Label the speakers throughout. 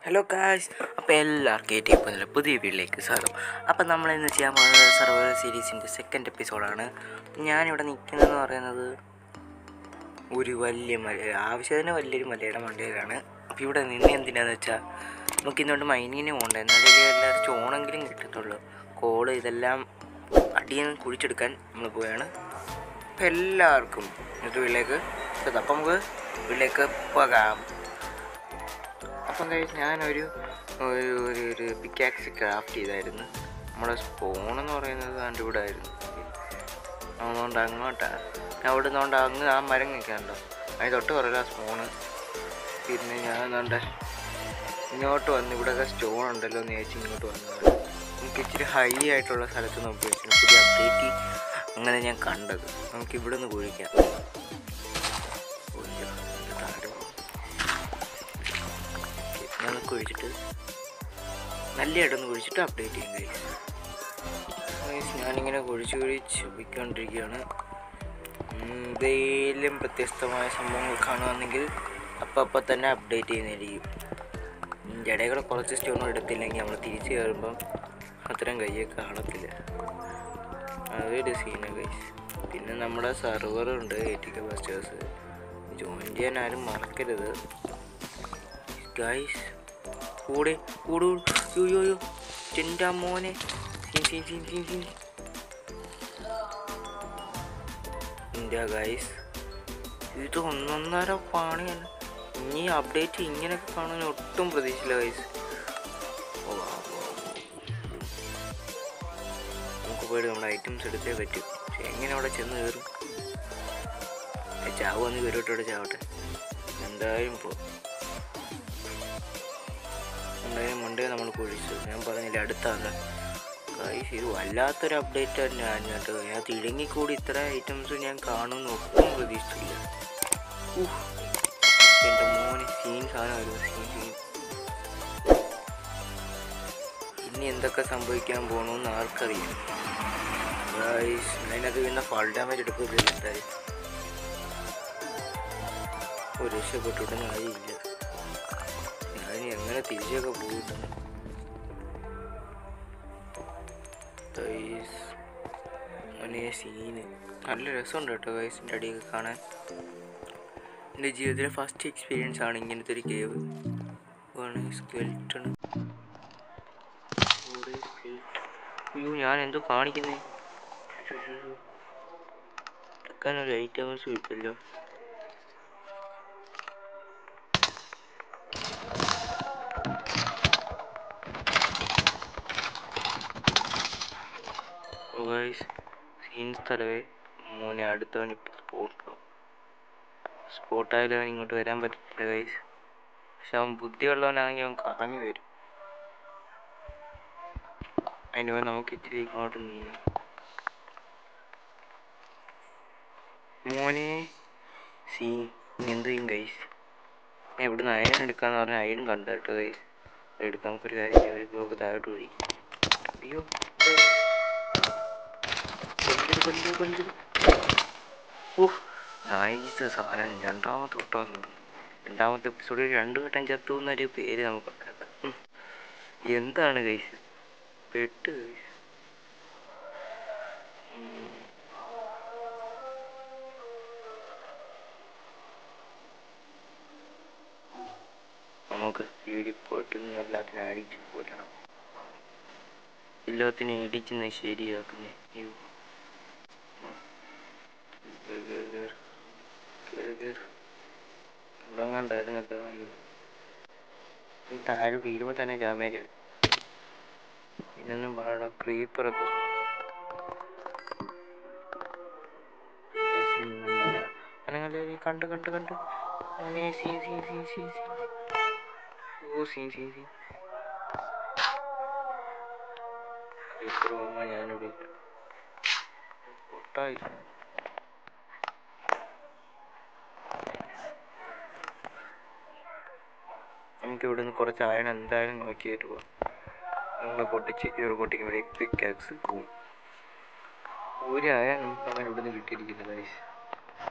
Speaker 1: Hello കാശ് അപ്പോൾ എല്ലാവർക്കും ഏറ്റവും പുതിയ പുതിയ വീട്ടിലേക്ക് സ്വാഗതം അപ്പോൾ നമ്മൾ ഇന്ന് ചെയ്യാൻ പോകുന്നത് സർവൈവൽ സീരീസിൻ്റെ സെക്കൻഡ് എപ്പിസോഡാണ് ഞാനിവിടെ നിൽക്കുന്നതെന്ന് പറയുന്നത് ഒരു വലിയ മല ആവശ്യത്തിന് വലിയൊരു മലയുടെ മണ്ടയിലാണ് അപ്പോൾ ഇവിടെ നിന്ന് എന്തിനാന്ന് വെച്ചാൽ നമുക്ക് ഇന്നുകൊണ്ട് മൈനിങ്ങിന് പോകണ്ട എന്നാലേ എല്ലാ സ്റ്റോണെങ്കിലും കിട്ടത്തുള്ളൂ കോള് ഇതെല്ലാം അടിയിൽ നിന്ന് കുഴിച്ചെടുക്കാൻ നമ്മൾ പോവുകയാണ് അപ്പോൾ എല്ലാവർക്കും ഇന്നത്തെ വീട്ടിലേക്ക് സ്വാഗതം. അപ്പോൾ നമുക്ക് വീട്ടിലേക്ക് പോകാം അപ്പം കഴിച്ച് ഞാനൊരു ഒരു ഒരു ഒരു പിക്കാക്സ് ക്രാഫ്റ്റ് ചെയ്തായിരുന്നു നമ്മുടെ സ്പൂൺ എന്ന് പറയുന്നത് കണ്ട് ഇവിടെ ആയിരുന്നു അതുകൊണ്ട് അങ്ങോട്ടാണ് ഞാൻ അവിടെ നിന്നുകൊണ്ട് അങ്ങ് ആ മരം നിൽക്കാനുണ്ടോ അതിന് തൊട്ട് പറയില്ല ആ സ്പൂണ് പിന്നെ ഞാൻ എന്താണ്ട് ഇങ്ങോട്ട് വന്ന് ഇവിടെയൊക്കെ സ്റ്റോൺ ഉണ്ടല്ലോ എന്ന് ചോദിച്ച് ഇങ്ങോട്ട് വന്നതാണ് എനിക്ക് ഇച്ചിരി ഹൈ ആയിട്ടുള്ള സ്ഥലത്ത് നോക്കി വെച്ചിട്ട് പുതിയ അപ്ഡേറ്റ് അങ്ങനെ ഞാൻ കണ്ടത് നമുക്ക് ഇവിടെ നിന്ന് കുഴിക്കാം ഉയ്യോ, ഇത് താഴെ പോകും. ഞാൻ കുഴിച്ചിട്ട് നല്ല ഇടന്ന് കുഴിച്ചിട്ട് അപ്ഡേറ്റ് ചെയ്യും ഗൈസ് ഗൈസ് ഞാനിങ്ങനെ കുഴിച്ച് കുഴിച്ച് പോയിക്കൊണ്ടിരിക്കുകയാണ് എന്തെങ്കിലും വ്യത്യസ്തമായ സംഭവങ്ങൾ കാണുകയാണെങ്കിൽ അപ്പം അപ്പം തന്നെ അപ്ഡേറ്റ് ചെയ്യുന്നതായിരിക്കും ഇതിൻ്റെ ഇടയിൽ കൂടെ കുറച്ച് സ്റ്റോൺ എടുത്തില്ലെങ്കിൽ നമ്മൾ തിരിച്ച് കയറുമ്പം അത്രയും കയ്യൊക്കെ കാണത്തില്ല അതൊരു സീന ഗൈസ് പിന്നെ നമ്മുടെ സെർവറുണ്ട് എയ്റ്റി കെ ബസ്റ്റേഴ്സ് ജോയിൻ ചെയ്യാൻ ആരും മറക്കരുത് ഗൈസ് കൂടെ കൂടെ യോ യോ യോ ചെൻ്റെ മോനെ scene scene scene scene scene India guys ഇത് ഒന്നൊന്നര പണിയല്ല ഇനി അപ്ഡേറ്റ് ഇങ്ങനെയൊക്കെ കാണാൻ ഒട്ടും പ്രതീക്ഷയില്ല ഗൈസ് ഓ വാ, വാ, വാ. നമുക്ക് പോയിട്ട് നമ്മുടെ ഐറ്റംസ് എടുത്തേ പറ്റൂ പക്ഷെ എങ്ങനെ അവിടെ ചെന്ന് കയറും ഏ, ചാവ് വന്ന് കയറിയിട്ടോടെ ചാവട്ടെ എന്തായാലും പോ എന്തായാലും മണ്ടേ നമ്മൾ കുഴിച്ചു ഞാൻ പറഞ്ഞില്ല അടുത്താണ് ഗൈസ് ഇത് വല്ലാത്തൊരു അപ്ഡേറ്റ് തന്നെയാണ് കേട്ടോ ഞാൻ തിടുങ്ങിക്കൂടി ഇത്ര ഐറ്റംസ് ഞാൻ കാണുമെന്ന് ഒട്ടും പ്രതീക്ഷിച്ചില്ല ഉഫ്. എൻ്റെ മോനെ സീൻ സാധനമായിരുന്നു സീൻ സീൻ ഇനി എന്തൊക്കെ സംഭവിക്കാൻ പോകണമെന്ന് ആർക്കറിയാം ഗൈസ് അതിനകത്ത് പിന്നെ ഫാൾ ഡാമേജ് എടുക്കില്ല എന്തായാലും ഒരു രക്ഷപ്പെട്ടിട്ടൊന്നും ആയില്ല ഞാൻ എങ്ങനെ തിരിച്ചൊക്കെ പോയിട്ടുണ്ട് ഗൈസ് അവനെ സീന് നല്ല രസമുണ്ട് കേട്ടോ ഗൈസിൻ്റെ അടിയൊക്കെ കാണാൻ എൻ്റെ ജീവിതത്തിലെ ഫസ്റ്റ് എക്സ്പീരിയൻസ് ആണ് ഇങ്ങനത്തെ ഒരു കേവ് സ്കെൽറ്റൺ അയ്യോ ഞാൻ എന്തോ കാണിക്കുന്നേ ഒരു ഐറ്റംസ് കിട്ടില്ലോ ഗൈസ് സീൻ സ്ഥലവേ മോനെ അടുത്തവൻ ഇപ്പോൾ സ്പോട്ട് സ്പോട്ടായാലും അവൻ ഇങ്ങോട്ട് വരാൻ പറ്റില്ല ഗൈസ് പക്ഷെ അവൻ ബുദ്ധിയുള്ളവനാണെങ്കിൽ അവൻ കറങ്ങി വരും അതിന് മുമ്പ് നമുക്ക് ഇച്ചിരി ഇങ്ങോട്ട് നീങ്ങാം മോനെ സീ ഇനി എന്ത് ചെയ്യും ഗൈസ് ഞാൻ ഇവിടുന്ന് അയൺ എടുക്കാന്ന് പറഞ്ഞ അയൺ കണ്ടു കേട്ടോ ഗൈസ് എടുക്കാം നമുക്കൊരു കാര്യം ചെയ്യാം ഒരു ബ്ലോക്ക് താഴോട്ട് പോയി അയ്യോ കൊല്ലു കൊല്ലു കൊല്ലു ഓഹ് നൈസ് സാധനം രണ്ടാമത്തെ വട്ടം രണ്ടാമത്തെ എപ്പിസോഡിൽ രണ്ടു വട്ടം ചത്തു എന്നൊരു പേര് നമുക്ക് ഉണ്ടാക്കാം. ഉം. എന്താണ് കൈസ് പെട്ട് കൈസ് നമുക്ക് വീട്ടിൽ പോയിട്ട് ഇന്ന് എല്ലാത്തിനും അടിച്ച് പോരണം എല്ലാത്തിനും ഇടിച്ച് ശരിയാക്കുന്നേ അയ്യോ കേറ് കേറ് കേറ്. കേറ് കേറ്. ഇവിടെ കണ്ടായിരുന്നു കേട്ടോ അയ്യോ. ഈ താഴെ വീഴുമ്പോൾ തന്നെ ക്യാമറ ഇതൊന്നും പറയണ ക്രീപ്പറൊക്കെ അനങ്ങല്ലേ കണ്ട് കണ്ട് കണ്ട് അങ്ങനെ scene scene scene scene scene ഓ സീൻ സീൻ സീൻ ക്രീപ്പർ വന്നാൽ ഞാനിവിടെ ഇല്ല. പൊട്ടായി നമുക്ക് ഇവിടെ നിന്ന് കുറച്ച് അയൺ എന്തായാലും നോക്കിയിട്ട് പോവാം നമ്മൾ പൊട്ടിച്ച് ഇവർ പൊട്ടിക്കുമ്പോഴേ പിക്കാക്സ് പോവും ഒരു അയൺ നമുക്ക് അങ്ങനെ ഇവിടെ നിന്ന് കിട്ടിയിരിക്കില്ല ഗൈസ്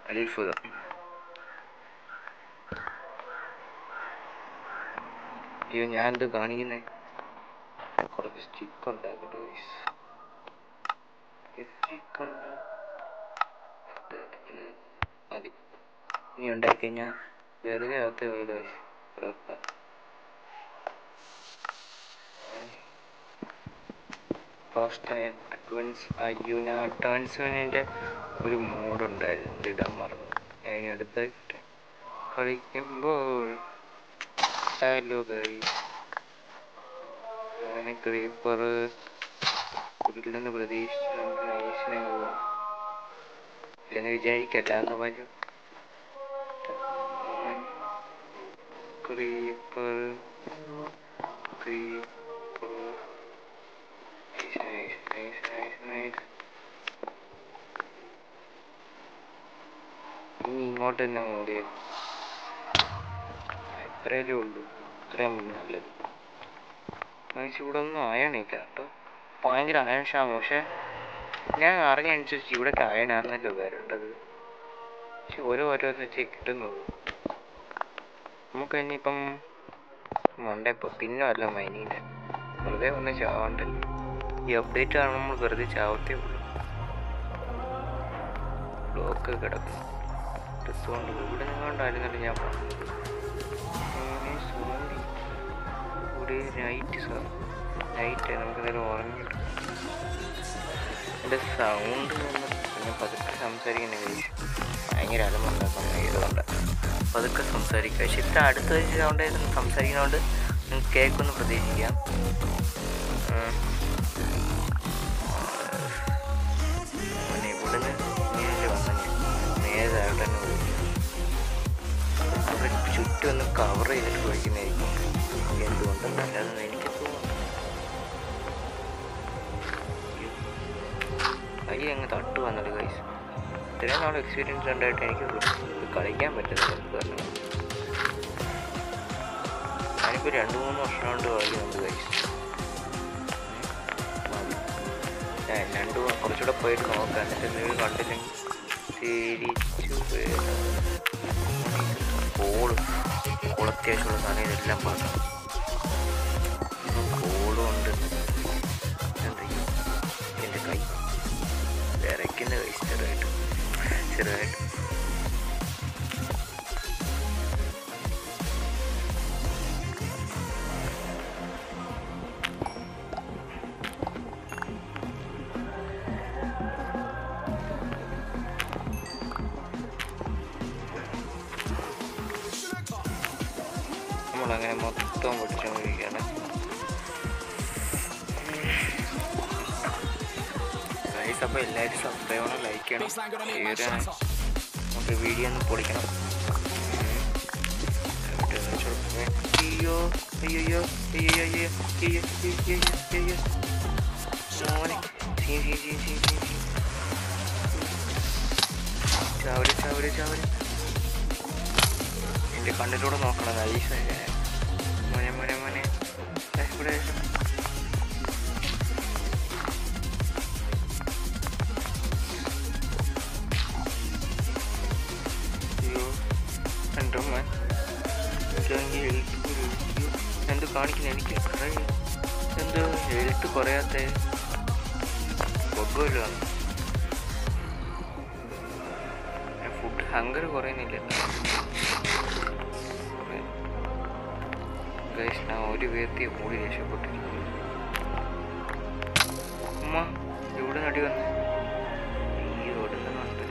Speaker 1: അത്ഭുതം അയ്യോ ഞാൻ എന്ത് കാണിക്കുന്നേ കുറച്ച് സ്റ്റിക്ക് ഉണ്ടാക്കട്ടെ guys. സ്റ്റിക്ക് ഉണ്ട് മതി ഇനി ഉണ്ടാക്കി കഴിഞ്ഞാൽ വെറുതെ അകത്ത് വീട് ഫസ്റ്റ് അഡ്വാൻസ് അയ്യൂന അഡ്വാൻസിൻ്റെ ഒരു മോഡ് ഉണ്ടായിരുന്നു ഇത് ഇടാൻ മറന്നു അതിനടുത്തായിട്ട് കളിക്കുമ്പോൾ ഹലോ ഗൈസ് അങ്ങനെ ക്രീപ്പർ ഉരുളെന്ന് പ്രതീക്ഷിച്ചു ഇല്ലെന്ന് വിചാരിക്കല്ല എന്ന് പറഞ്ഞു creeper creeper nice nice nice nice ഇനി ഇങ്ങോട്ട് തന്നെ മൂടി ഇത്രയല്ലേ ഉള്ളൂ ഇത്രയും നല്ലത് ഗൈസ് ഇവിടെ ഒന്നും അയണില്ല കേട്ടോ ഭയങ്കര അയൺ ക്ഷാമം പക്ഷെ ഞാൻ അറിഞ്ഞനുസരിച്ച് ഇവിടെ അയണാന്നല്ലോ വരേണ്ടത് പക്ഷെ ഓരോ ഓരോന്ന് വെച്ച് കിട്ടുന്നുള്ളൂ നമുക്ക് ഇനിയിപ്പം മണ്ടേ പിന്നെ വല്ല മൈനിയില്ല വെറുതെ ഒന്ന് ചാവണ്ടല്ലോ ഈ അപ്ഡേറ്റ് ആണ് നമ്മൾ വെറുതെ ചാവത്തേ ഉള്ളൂ ബ്ലോക്ക് കിടക്കുന്നു എടുത്തുകൊണ്ട് ഇവിടെ നിന്നുകൊണ്ടായിരുന്നല്ലോ ഞാൻ പറഞ്ഞത് അങ്ങനെ സോറി ഇവിടെ നൈറ്റ് സാർ നൈറ്റ് നമുക്ക് നേരം ഉറങ്ങിയിട്ട് എൻ്റെ സൗണ്ട് ഒന്ന് പിന്നെ പതുക്കെ സംസാരിക്കുന്ന കഴിച്ചു ഭയങ്കര അലമുണ്ടാക്കാൻ ഏതുകൊണ്ട് പതുക്കെ സംസാരിക്കുക പക്ഷെ ഇത്ര അടുത്ത് വെച്ച് സൗണ്ട് സംസാരിക്കുന്നതുകൊണ്ട് നിങ്ങൾക്ക് കേൾക്കൊന്ന് പ്രതീക്ഷിക്കാം ഉം. മോനെ ഇവിടുന്ന് ഇങ്ങനെയല്ലേ വന്നത് നേരായിട്ട് തന്നെ പോയി അവിടെ ചുറ്റും ഒന്ന് കവർ ചെയ്തിട്ട് പോയിക്കുന്നതായിരിക്കും എന്തുകൊണ്ടെന്നല്ലാതെ എനിക്ക് തോന്നുന്നു കൈ അങ്ങ് തട്ട് വന്നത് കൈസ് ഇത്രയും നാൾ എക്സ്പീരിയൻസ് ഉണ്ടായിട്ട് എനിക്ക് ഇത് കളിക്കാൻ പറ്റുന്നില്ല എന്ത് കാരണം ഞാനിപ്പോൾ രണ്ട് മൂന്ന് വർഷം കൊണ്ട് കളിക്കുന്നുണ്ട് കൈസ് ഞാൻ രണ്ട് മൂ- കുറച്ചുകൂടെ പോയിട്ട് നോക്കാം എന്നിട്ട് എന്തെങ്കിലും കണ്ടില്ലെങ്കിൽ തിരിച്ചു കോള് കോൾ അത്യാവശ്യമുള്ള സാധനം ഇതെല്ലാം പാടാം കോളും ഉണ്ട് എന്താ ചെയ്യും? എൻ്റെ കൈ വിറയ്ക്കുന്ന കൈ ചെറുതായിട്ട് ചെറുതായിട്ട് നമ്മളങ്ങനെ മൊത്തം പൊട്ടിച്ചുകൊണ്ടിരിക്കുകയാണ് ഗൈസ് അപ്പോൾ എല്ലാവരും സബ്സ്ക്രൈബ് ചെയ്യണം ലൈക്ക് ചെയ്യണം ഷെയർ ചെയ്യണം നമുക്ക് വീഡിയോ ഒന്ന് പൊളിക്കണം ഉം. എന്നിട്ട് ഒന്ന് ചുരുക്കി. അയ്യോ അയ്യോ അയ്യോ അയ്യോ അയ്യോ അയ്യോ അയ്യോ അയ്യോ മോനെ scene scene scene scene scene scene ചാവല് ചാവല് ചാവല് എൻ്റെ കണ്ണിലൂടെ നോക്കണം നൈസ് മോനെ മോനെ മോനെ ദേ ഇവിടെ അയ്യോ എൻ്റെ മോൻ എനിക്കാണെങ്കിൽ ഹെൽത്ത് ഒരു അയ്യോ എന്ത് കാണിക്കുന്നു എനിക്ക് അറിയില്ല. എന്ത് ഹെൽത്ത് കുറയാത്ത പൊക്കമല്ലോ ഫുഡ് ഹങ്കർ കുറയുന്നില്ല ഗൈസ് ഞാൻ ഒരു വ്യക്തിയെ കൂടി രക്ഷപ്പെട്ടിരിക്കുന്നു ഉമ്മ ഇവിടെ നടി വന്നു ഈ റോഡിൽ നിന്നുണ്ട്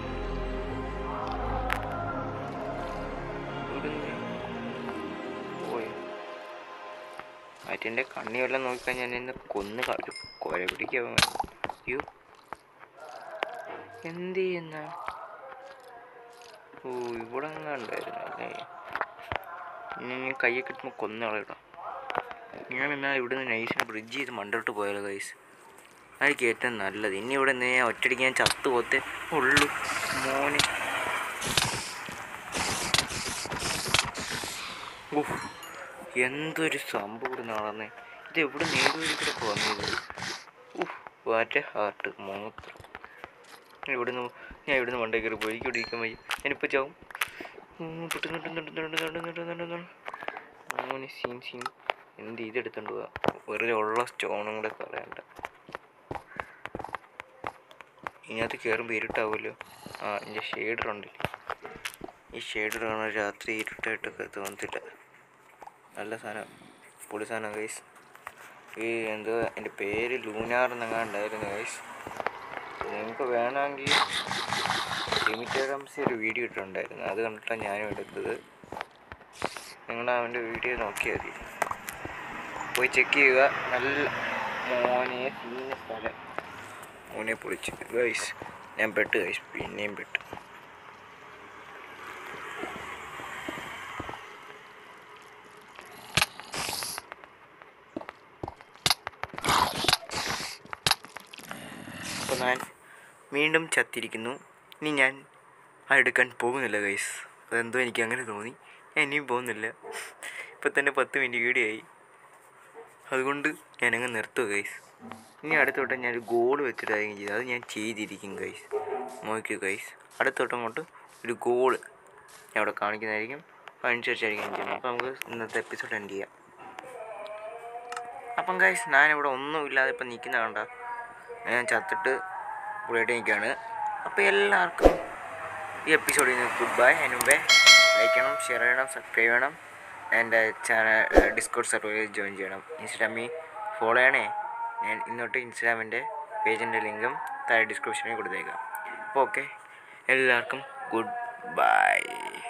Speaker 1: ഇവിടുന്ന് പോയോ അറ്റിൻ്റെ കണ്ണി വല്ലതും നോക്കിക്കഴിഞ്ഞാൽ എന്നെ കൊന്ന് കളയും കൊല പിടിക്കാൻ അയ്യോ എന്ത് ചെയ്യുന്ന ഓ ഇവിടെ ഉണ്ടായിരുന്നു അല്ലേ ഇനി ഞാൻ കയ്യെ കിട്ടുമ്പോൾ കൊന്നു കളയിടാം ഞാൻ എന്നാൽ ഇവിടുന്ന് നൈസിന് ബ്രിഡ്ജ് ചെയ്ത് മണ്ടോട്ട് പോയാലോ ഗൈസ് അതായിരിക്കും ഏറ്റവും നല്ലത് ഇനി ഇവിടെ നിന്ന് ഞാൻ ഒറ്റയടിക്ക് ഞാൻ ചത്തു പോത്തേ ഉള്ളു മോനെ ഉഫ്, എന്തൊരു സംഭവം ഇവിടെ നടന്നേ ഇത് എവിടെ നേടുവരിക്കൂടെ വന്നത് ഉഫ് വാറ്റ ഹാർട്ട് മൂത്രം ഞാൻ ഇവിടുന്ന് ഞാൻ ഇവിടുന്ന് മണ്ടേ കയറി പോയി എനിക്ക് ഇരിക്കാൻ വയ്യ ഞാനിപ്പോൾ ചാവും ഉം, തൊട്ട് തൊട്ട് തൊട്ട് തൊട്ട് തൊട്ട് തൊട്ട് തൊട്ട് തൊട്ട്. മോനെ സീൻ സീൻ എന്ത് ഇതെടുത്തോണ്ട് പോവാം വെറുതെ ഉള്ള സ്റ്റോണും കൂടെ കളയണ്ട ഇതിനകത്ത് കയറുമ്പോൾ ഇരുട്ടാവുമല്ലോ ആ എൻ്റെ ഷെയ്ഡർ ഉണ്ടല്ലേ ഈ ഷെയ്ഡർ കാണാൻ രാത്രി ഇരുട്ടായിട്ടൊക്കെ തോന്നത്തില്ല നല്ല സാധനം പൊളി സാധനം ഗൈസ് ഈ എന്തോ എൻ്റെ പേര് ലൂനാർ എന്നങ്ങാണ്ടായിരുന്നു ഗൈസ് നിങ്ങൾക്ക് വേണമെങ്കിൽ ലിമിറ്റഡ് എംസി ഒരു വീഡിയോ ഇട്ടിട്ടുണ്ടായിരുന്നു അത് കണ്ടിട്ടാണ് ഞാനും എടുത്തത് നിങ്ങൾ അവൻ്റെ വീഡിയോ നോക്കിയാൽ മതി പോയി ചെക്ക് ചെയ്യുക നല്ല മോനെ സീന സ്ഥലം മോനെ പൊളിച്ച് ഗൈസ് ഞാൻ പെട്ട് ഗൈസ് പിന്നെയും പെട്ട് അപ്പോൾ ഞാൻ വീണ്ടും ചത്തിരിക്കുന്നു ഇനി ഞാൻ ആ എടുക്കാൻ പോകുന്നില്ല ഗൈസ് അതെന്തോ എനിക്ക് അങ്ങനെ തോന്നി ഞാൻ ഇനിയും പോകുന്നില്ല ഇപ്പം തന്നെ പത്ത് മിനിറ്റ് വീഡിയോ ആയി അതുകൊണ്ട് ഞാനങ്ങ് നിർത്തുക ഗൈസ് ഇനി അടുത്തോട്ടം ഞാനൊരു ഗോൾ വെച്ചിട്ടായിരിക്കും ചെയ്തത് അത് ഞാൻ ചെയ്തിരിക്കും ഗൈസ് നോക്കിയോ ഗൈസ് അടുത്തോട്ടം അങ്ങോട്ട് ഒരു ഗോൾ ഞാൻ അവിടെ കാണിക്കുന്നതായിരിക്കും അതനുസരിച്ചായിരിക്കും ഞാൻ ചെയ്യുന്നത് അപ്പോൾ നമുക്ക് ഇന്നത്തെ എപ്പിസോഡ് എൻഡ് ചെയ്യാം അപ്പം ഗൈസ് ഞാനിവിടെ ഒന്നുമില്ലാതെ ഇപ്പം നിൽക്കുന്ന കണ്ട ഞാൻ ചത്തിട്ട് പുള്ളിയായിട്ട് നിൽക്കുകയാണ് അപ്പോൾ എല്ലാവർക്കും ഈ എപ്പിസോഡിൽ നിന്ന് ഗുഡ് ബൈ അതിന് മുമ്പേ ലൈക്ക് ചെയ്യണം ഷെയർ ചെയ്യണം സബ്സ്ക്രൈബ് ചെയ്യണം എൻ്റെ ചാനൽ ഡിസ്കൗണ്ട് സർവീസ് ജോയിൻ ചെയ്യണം ഇൻസ്റ്റാഗ്രാമിൽ ഫോളോ ചെയ്യണേ ഞാൻ ഇന്നോട്ട് ഇൻസ്റ്റാഗ്രാമിൻ്റെ പേജിൻ്റെ ലിങ്കും താഴെ ഡിസ്ക്രിപ്ഷനിൽ കൊടുത്തേക്കാം അപ്പോൾ ഓക്കെ എല്ലാവർക്കും ഗുഡ് ബൈ